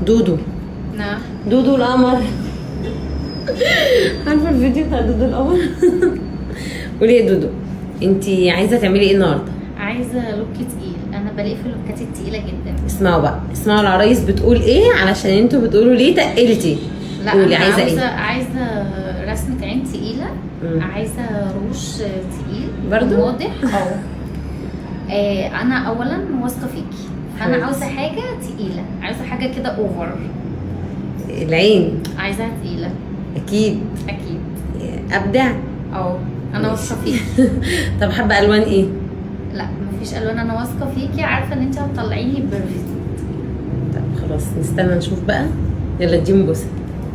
دودو نعم دودو القمر عارفه الفيديو بتاع دودو القمر قولي يا دودو انت عايزه تعملي ايه النهارده عايزه لوك تقيل انا بلاقي في اللوكات التقيله جدا اسمعوا بقى اسمعوا العرايس بتقول ايه علشان انتوا بتقولوا ليه تقلتي لا قولي أنا عايزه عايزه ايه عايزه رسمه عين تقيله مم. عايزه روش تقيل برضو؟ واضح اه آه، انا اولا واثقه فيكي فانا كويس. عاوزه حاجه تقيله عايزه حاجه كده اوفر العين عايزاها تقيله اكيد اكيد ابدع اه انا ماشي. واثقه فيكي طب حابه الوان ايه لا مفيش الوان انا واثقه فيكي عارفه ان انت هتطلعيني بيرفكت طب خلاص نستنى نشوف بقى يلا اديهم بوسه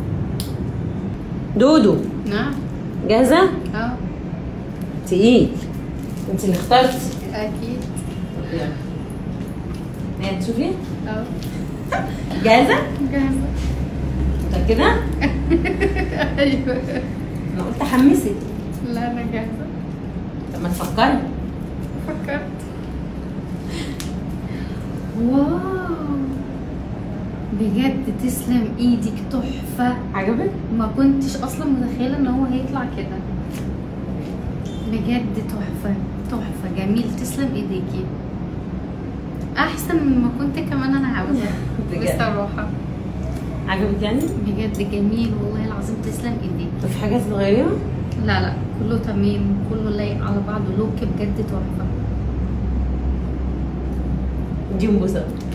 دودو نعم جاهزه اه تقيل انت اللي اخترتي اكيد يلا نعم تشوفي اه جاهزه جاهزه متاكده ايوه انا قلت احمسك لا انا جاهزه طب ما تفكري فكرت واو بجد تسلم ايدك تحفه عجبك ما كنتش اصلا متخيله ان هو هيطلع كده بجد تحفه تحفه جميل تسلم ايديكي احسن من ما كنت كمان انا عاوزه بجد. بصراحه عجبك يعني بجد جميل والله العظيم تسلم ايديك طب في حاجه صغيره لا لا كله تمام كله لايق على بعضه لوك بجد تحفه اديهم بوسه